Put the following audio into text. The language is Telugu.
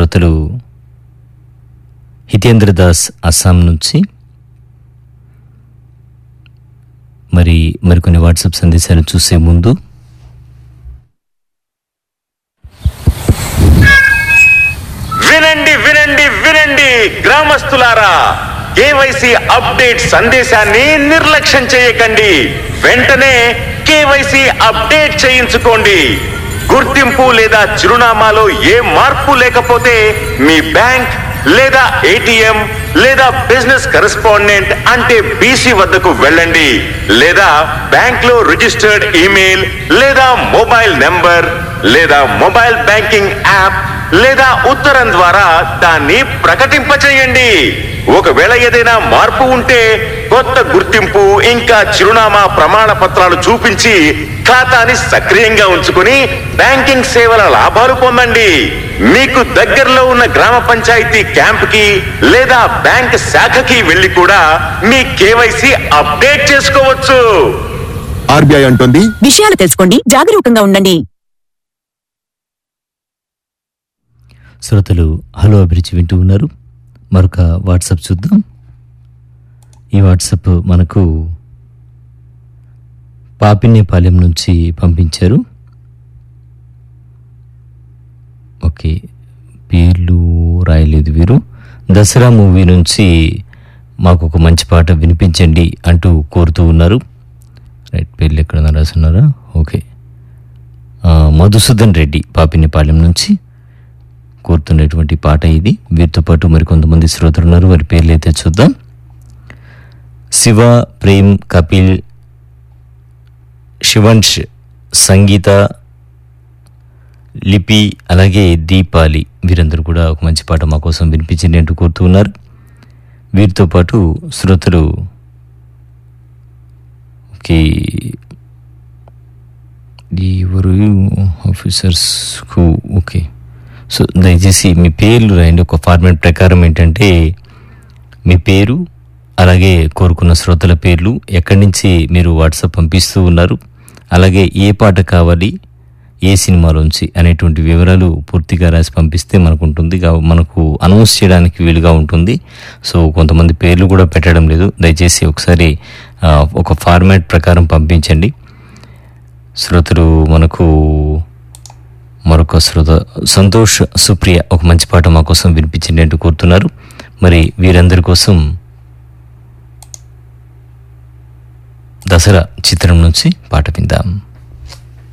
శ్రోతలు హితేంద్ర దాస్ అస్సాం నుంచి మరి మరికొన్ని వాట్సాప్ సందేశాలు చూసే ముందు వినండి వినండి వినండి గ్రామస్తులారా కేవైసీ అప్డేట్ సందేశాన్ని నిర్లక్ష్యం చేయకండి వెంటనే కేవైసీ అప్డేట్ చేయించుకోండి గుర్తింపు లేదా చిరునామాలో ఏ మార్పు లేకపోతే మీ బ్యాంక్ లేదా ఏటీఎం లేదా బిజినెస్ కరెస్పాండెంట్ అంటే బీసీ వద్దకు వెళ్ళండి లేదా బ్యాంక్ లో రిజిస్టర్డ్ ఈమెయిల్ లేదా మొబైల్ నెంబర్ లేదా మొబైల్ బ్యాంకింగ్ యాప్ లేదా ఉత్తరం ద్వారా దాన్ని ప్రకటింపచేయండి ఒకవేళ ఏదైనా మార్పు ఉంటే కొత్త గుర్తింపు ఇంకా చిరునామా ప్రమాణ పత్రాలు చూపించి ఖాతాని సక్రియంగా ఉంచుకుని బ్యాంకింగ్ సేవల లాభాలు పొందండి మీకు దగ్గరలో ఉన్న గ్రామ పంచాయతీ క్యాంప్ కి లేదా బ్యాంక్ శాఖకి వెళ్లి కూడా మీ కేవైసీ అప్డేట్ చేసుకోవచ్చు ఆర్బీఐ అంటుంది విషయాలు తెలుసుకోండి జాగరూకంగా ఉండండి శ్రోతలు హలో అభిరుచి వింటూ ఉన్నారు మరొక వాట్సాప్ చూద్దాం ఈ వాట్సాప్ మనకు పాపినేపాలెం నుంచి పంపించారు ఓకే పేర్లు రాయలేదు వీరు దసరా మూవీ నుంచి మాకు ఒక మంచి పాట వినిపించండి అంటూ కోరుతూ ఉన్నారు రైట్ పేర్లు ఎక్కడన్నా రాసున్నారా ఓకే ఆ, మధుసూదన్ రెడ్డి పాపినేపాలెం నుంచి కోరుతున్నటువంటి పాట ఇది వీరితో పాటు మరికొంతమంది శ్రోతలు ఉన్నారు వారి పేర్లు అయితే చూద్దాం శివ ప్రేమ్ కపిల్ శివంష్ సంగీత లిపి అలాగే దీపాలి వీరందరూ కూడా ఒక మంచి పాట మా కోసం వినిపించింది అంటూ కోరుతూ ఉన్నారు వీరితో పాటు శ్రోతలు ఓకే ఎవరు ఆఫీసర్స్కు ఓకే సో దయచేసి మీ పేర్లు రాయండి ఒక ఫార్మాట్ ప్రకారం ఏంటంటే మీ పేరు అలాగే కోరుకున్న శ్రోతల పేర్లు ఎక్కడి నుంచి మీరు వాట్సాప్ పంపిస్తూ ఉన్నారు అలాగే ఏ పాట కావాలి ఏ సినిమాలోంచి అనేటువంటి వివరాలు పూర్తిగా రాసి పంపిస్తే మనకు ఉంటుంది కా- మనకు అనౌన్స్ చేయడానికి వీలుగా ఉంటుంది సో కొంతమంది పేర్లు కూడా పెట్టడం లేదు దయచేసి ఒకసారి ఆ, ఒక ఫార్మాట్ ప్రకారం పంపించండి శ్రోతలు మనకు మరొక శ్రోత సంతోష్ సుప్రియ ఒక మంచి పాట మా కోసం వినిపించండి అంటూ కోరుతున్నారు మరి వీరందరి కోసం దసరా చిత్రం నుంచి పాట విందాం